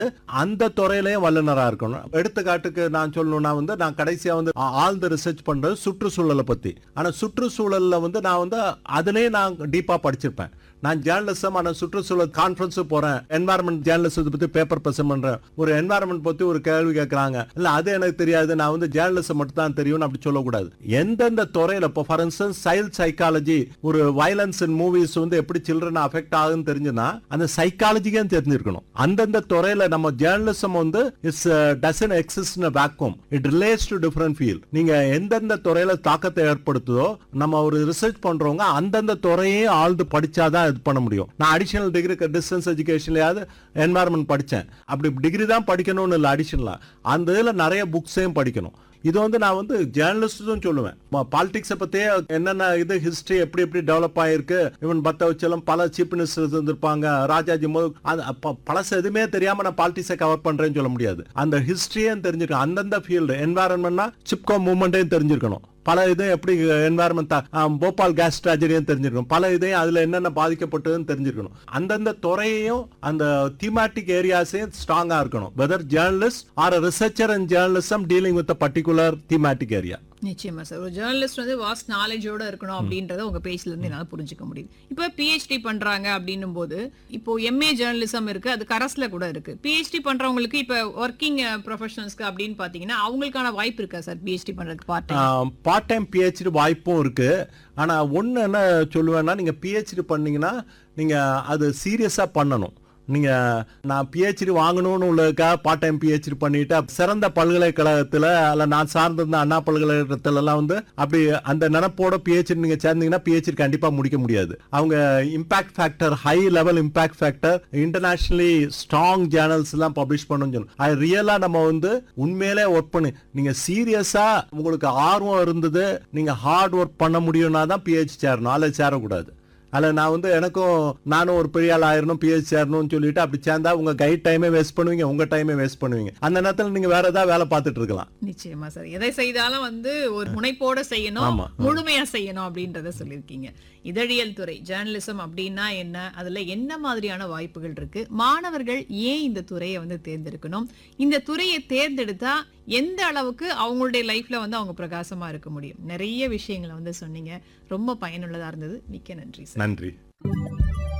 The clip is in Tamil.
அந்த துறையிலயும் வல்லுநரா இருக்கணும் எடுத்துக்காட்டுக்கு நான் சொல்லணும்னா வந்து நான் கடைசியா வந்து ஆ- ஆழ்ந்த ரிசர்ச் பண்றது சுற்றுச்சூழலை பத்தி ஆனா சுற்றுச்சூழல்ல வந்து நான் வந்து அதுலயே நான் டீப்பா படிச்சிருப்பேன் நான் ஜேர்னலிசம் ஆனா சுற்றுச்சூழல் கான்ஃபரன்ஸ் போறேன் என்வாரன்மெண்ட் ஜேர்னலிசத்தை பத்தி பேப்பர் பிரசன்ட் பண்றேன் ஒரு என்வாரன்மெண்ட் பத்தி ஒரு கேள்வி கேட்கறாங்க இல்ல அது எனக்கு தெரியாது நான் வந்து ஜேர்னலிசம் மட்டும் தான் தெரியும்னு அப்படி சொல்லக்கூடாது எந்தெந்த துறையில இப்போ ஃபார் இன்ஸ்டன்ஸ் சைல்ட் சைக்காலஜி ஒரு வயலன்ஸ் இன் மூவிஸ் வந்து எப்படி சில்ட்ரன் அஃபெக்ட் ஆகுதுன்னு தெரிஞ்சுன்னா அந்த சைக்காலஜிக்கும் தெரிஞ்சிருக்கணும் அந்தந்த துறையில நம்ம ஜேர்னலிசம் வந்து it's doesn't exist in vacuum it relates to different field நீங்க எந்தெந்த துறையில தாக்கத்தை ஏற்படுத்துதோ நம்ம ஒரு ரிசர்ச் பண்றவங்க அந்தந்த துறையே ஆழ்ந்து படிச்சாதான் இது பண்ண முடியும் நான் அடிஷனல் டிகிரி டிஸ்டன்ஸ் எஜுகேஷன்லயாவது என்வாரன்மெண்ட் படிச்சேன் அப்படி டிகிரி தான் படிக்கணும்னு இல்லை அடிஷனலா அந்த இதுல நிறைய புக்ஸையும் படிக்கணும் இது வந்து நான் வந்து ஜேர்னலிஸ்டும் சொல்லுவேன் பாலிடிக்ஸை பத்தியே என்னென்ன இது ஹிஸ்டரி எப்படி எப்படி டெவலப் ஆயிருக்கு இவன் பத்த வச்சலம் பல சீஃப் மினிஸ்டர்ஸ் இருந்திருப்பாங்க ராஜாஜி முதல் அது அப்ப பழசு எதுவுமே தெரியாம நான் பாலிடிக்ஸை கவர் பண்றேன்னு சொல்ல முடியாது அந்த ஹிஸ்டரியும் தெரிஞ்சிருக்கணும் அந்தந்த ஃபீல்டு என்வாரன்மெண்ட்னா சிப்கோ மூவ்மெண்ட்டையும் தெரிஞ்சிருக்கணும் பல இது எப்படி என்வாரன்மெண்ட் போபால் கேஸ் ட்ராஜடியும் தெரிஞ்சிருக்கணும் பல இதையும் அதுல என்னென்ன பாதிக்கப்பட்டதுன்னு தெரிஞ்சிருக்கணும் அந்தந்த துறையையும் அந்த தீமாட்டிக் ஏரியாஸையும் ஸ்ட்ராங்கா இருக்கணும் whether journalist or researcher and journalism dealing with particular thematic area நிச்சயமா சார் ஒரு ஜேர்னலிஸ்ட் வந்து வாஸ்ட் நாலேஜோட இருக்கணும் அப்படின்றத உங்க பேஜ்ல இருந்து என்னால புரிஞ்சுக்க முடியுது இப்போ பிஹெச்டி பண்றாங்க அப்படின்னும் போது இப்போ எம்ஏ ஜேர்னலிசம் இருக்கு அது கரஸ்ல கூட இருக்கு பிஹெச்டி பண்றவங்களுக்கு இப்போ ஒர்க்கிங் ப்ரொஃபஷனல்ஸ்க்கு அப்படின்னு பாத்தீங்கன்னா அவங்களுக்கான வாய்ப்பு இருக்கா சார் பிஹெச்டி பண்றதுக்கு part time part time PhD வாய்ப்பும் இருக்கு ஆனா ஒண்ணு என்ன சொல்லுவேன்னா நீங்க பிஹெச்டி பண்ணீங்கன்னா நீங்க அது சீரியஸா பண்ணணும் நீங்க நான் பிஹெச்டி வாங்கணும்னு உள்ளதுக்காக பார்ட் டைம் பிஹெச்டி பண்ணிட்டு சிறந்த பல்கலைக்கழகத்துல அல்ல நான் சார்ந்திருந்த அண்ணா பல்கலைக்கழகத்துல எல்லாம் வந்து அப்படி அந்த நினப்போட பிஹெச்டி நீங்க சேர்ந்தீங்கன்னா பிஹெச்டி கண்டிப்பா முடிக்க முடியாது அவங்க impact factor high level impact factor internationally strong journals எல்லாம் பப்ளிஷ் பண்ணணும்னு சொல்லணும் அது ரியலா நம்ம வந்து உண்மையிலே ஒர்க் பண்ணி நீங்க சீரியஸா உங்களுக்கு ஆர்வம் இருந்தது நீங்க ஹார்ட் ஒர்க் பண்ண முடியும்னா தான் பிஹெச் சேரணும் அல்லது சேரக்கூடாது அதில் நான் வந்து எனக்கும் நானும் ஒரு பெரிய ஆள் ஆயிரணும் பிஹெச் சேரணும்னு சொல்லிட்டு அப்படி சேர்ந்தா உங்க கைட் டைமே வேஸ்ட் பண்ணுவீங்க உங்க டைமே வேஸ்ட் பண்ணுவீங்க அந்த நேரத்தில் நீங்க வேற ஏதாவது வேலை பார்த்துட்டு இருக்கலாம் நிச்சயமா சார் எதை செய்தாலும் வந்து ஒரு முனைப்போட செய்யணும் ஆமா. முழுமையா செய்யணும் அப்படின்றத சொல்லியிருக்கீங்க இதழியல் துறை ஜேர்னலிசம் அப்படின்னா என்ன அதுல என்ன மாதிரியான வாய்ப்புகள் இருக்கு மாணவர்கள் ஏன் இந்த துறையை வந்து தேர்ந்தெடுக்கணும் இந்த துறையை தேர்ந்தெடுத்தா எந்த அளவுக்கு அவங்களுடைய லைஃப்ல வந்து அவங்க பிரகாசமா இருக்க முடியும் நிறைய விஷயங்களை வந்து சொன்னீங்க ரொம்ப பயனுள்ளதா இருந்தது மிக்க நன்றி சார் நன்றி